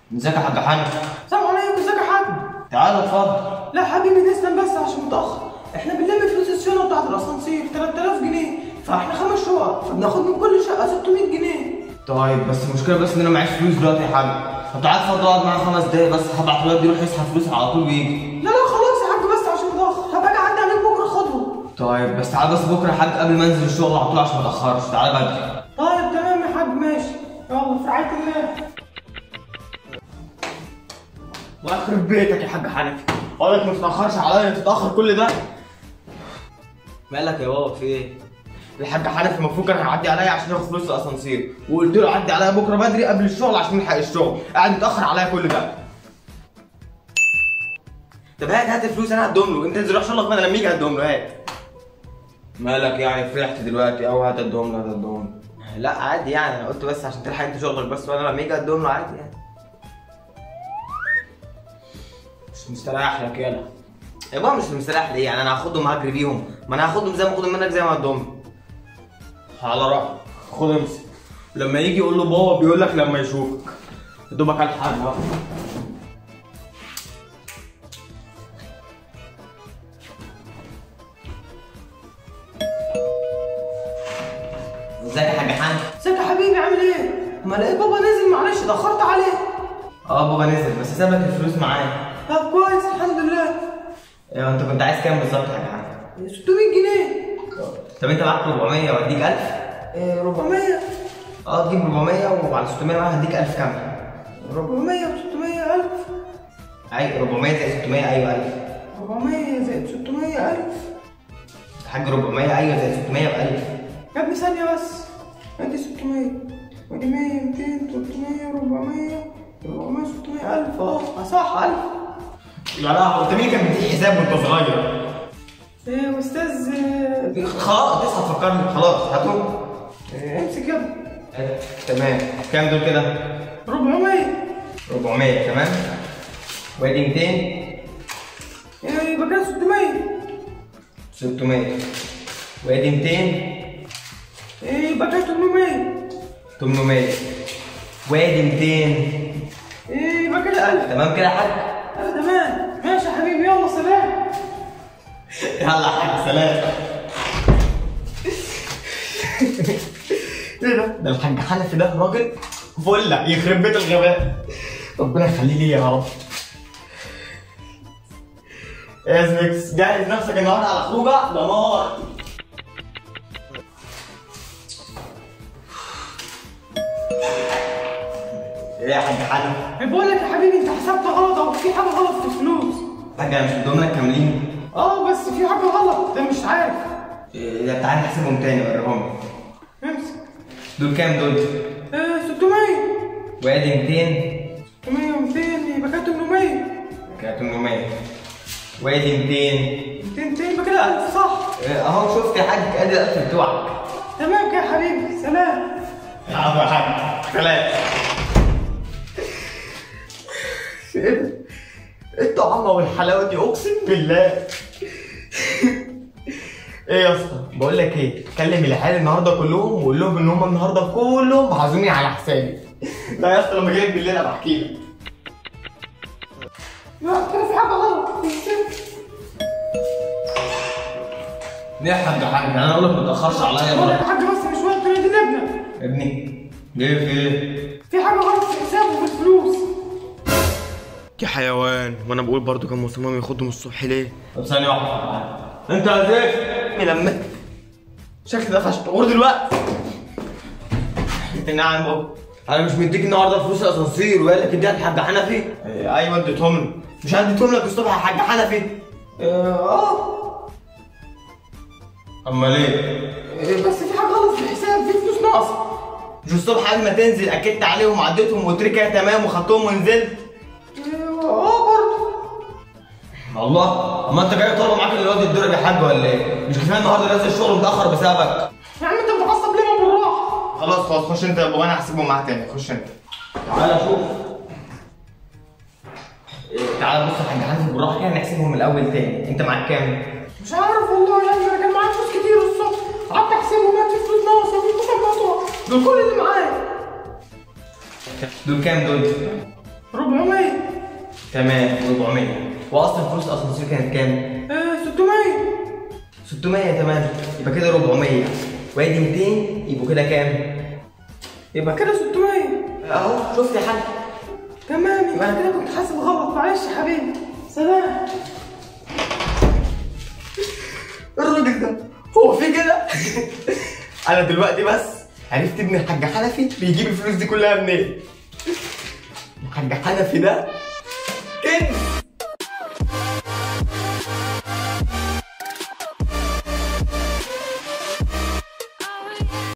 ازيك يا حاج حنفي السلام عليكم ازيك يا حاج تعال اتفضل لا حبيبي نسلم بس عشان متاخر احنا بنلم فلوس الصيانه بتاعت الاسانسير 3000 جنيه فاحنا خمس شقق فبناخد من كل شقه 600 جنيه طيب بس المشكله بس ان انا معيش فلوس دلوقتي يا حاج طب تعال اتفضل اقعد معايا خمس دقايق بس هبعت الواد يروح يسحب فلوس على طول ويجي لا لا خلاص يا حاج بس عشان متاخر هبقى اجي اعدي عليك بكره خطوه طيب بس تعال بس بكره يا حاج قبل ما انزل الشغل على طول عشان ما اتاخرش تعال بدري طيب تمام يا حاج ماشي يلا في رعايه الله واخرب بيتك يا حاج حنفي اقول لك ما تتاخرش عليا تتاخر كل ده مالك يا بابا في ايه الحاج حنفي المفروض كان هيعدي عليا عشان ياخد فلوس الاسانسير وقلت له عدي عليا بكره بدري قبل الشغل عشان نلحق الشغل قاعد متاخر عليا كل ده طب هات هات الفلوس انا هديهم له انت انزل روح شغلك وانا لما يجي هديهم له هات مالك يعني فرحت دلوقتي او هات اديهم له هات اديهم له لا عادي يعني انا قلت بس عشان تلحق انت شغلك بس وانا لما يجي اديهم له عادي يعني مش مستريح لك يلا يا بابا مش مستريح ليه يعني انا هاخدهم هجري بيهم ما انا هاخدهم زي ما اخدهم منك زي ما هدهم على رأيك خد امسك لما يجي يقول له بابا بيقول لك لما يشوفك يا دوبك على الحاجه بقى ازيك يا حاج حنفي ازيك يا حبيبي عامل ايه؟ ما الاقي بابا نزل معلش اتاخرت عليه اه بابا نزل بس سابك الفلوس معايا طب كويس الحمد لله ايوه انت كنت عايز كام بالظبط يا حاج حنفي 600 جنيه طب انت معاك 400 واديك 1000 إيه 400 اه تجيب 400 وعلى 600 معاها هديك 1000 كام 400 و 600 ألف اي 400 زائد 600 ايوه 1000 400 زائد 600 ألف الحاج 400 ايوه زائد 600 ب 1000 يا ابني ثانية بس ادي 600 ودي 100 200 300 400 400 600 ألف اه صح ألف يا لهوي انت مين كان بيديك حساب وانت صغير؟ ايه يا أستاذ آه، خلاص تصحى تفكرني خلاص هاتهم آه، امسك يا ابني تمام كام دول كده؟ 400 400 تمام وادي 200 إيه، يبقى كده 600 600 وادي 200 إيه، يبقى كده 800 800 وادي 200 إيه، يبقى كده 1000 تمام كده يا حاج؟ آه، تمام ماشي يا حبيبي يلا سلام يلا يا حاج سلام ايه ده؟ ده الحاج حنفي ده راجل فله يخرب بيت الغباء ربنا يخليه لي يا رب يا زميكس جهز نفسك النهارده على خروجه دمار ايه يا حاج حنفي؟ إيه، بقول لك يا حبيبي انت حسبت غلط او في حاجه غلط في الفلوس حاج انا مش مديهم لك كاملين اه بس في حاجه غلط ده مش عارف إيه ده تعالى نحسبهم تاني وريهم لي. امسك دول كام دول؟ إيه، 600 وادي 200 600 و200 يبقى كده 800 كده 800 وادي 200 200 يبقى كده 1000 صح إيه، اهو شفت يا حاج ادي الالف بتوعك تمام كده يا حبيبي سلام يا عم يا حاج سلام ايه ده؟ إيه الطعامة والحلاوة دي اقسم بالله ايه يا اسطى بقول لك ايه كلم العيال النهارده كلهم وقول لهم ان هم النهارده كلهم عازمين على حسابي لا يا اسطى لما جاي بالليل ابقى احكي لك لا كده في حاجه غلط في الست. ليه يا حاج حاج انا اقول لك ما تاخرش عليا بقول لك بقى يا حاج بس مش وقت نادي ابنك ابني ليه في ايه في حاجه غلط في حسابه في الفلوس يا حيوان وانا بقول برضو كان مصمم ياخدهم الصبح ليه طب ثانيه واحده انت يا زيف ملمت شكل ده فشل غور دلوقتي انت نعم بابا انا مش مديك النهارده فلوس الاسانسير وقال لك اديها للحاج حنفي إيه، ايوه اديتهم له مش انا اديتهم لك الصبح يا حاج حنفي إيه، اه امال ايه إيه، بس في حاجه غلط في الحساب في فلوس ناقصه مش الصبح قبل ما تنزل اكدت عليهم وعديتهم وقلت لي كده تمام وخدتهم ونزلت إيه، اه برضه الله ما انت جاي طالبه معاك الواد يتضرب يا حاج ولا ايه؟ مش كفايه النهارده نازل الشغل متاخر بسببك يا عم انت متعصب ليه ما بالراحه خلاص خلاص خش انت يا بابا انا هحسبه معاك تاني خش انت تعالى شوف إيه، تعالى بص يا حاج حنفي بالراحه كده نحسبهم الاول تاني انت معاك كام؟ مش عارف والله يعني انا كان معايا فلوس كتير الصبح قعدت احسبهم لقيت في فلوس ناقصه في فلوس مقطوعه دول كل اللي معايا دول كام دول؟ 400 تمام 400 واصلا فلوس الاسانسير كانت كام؟ آه 600 600 تمام يبقى كده 400 وادي 200 يبقوا كده كام؟ يبقى كده 600 اهو شفت يا حاج تمام يبقى انا كده كنت حاسب غلط معلش يا حبيبي سلام الراجل ده هو في كده انا دلوقتي بس عرفت ابن الحاج حنفي بيجيب الفلوس دي كلها منين الحاج حنفي ده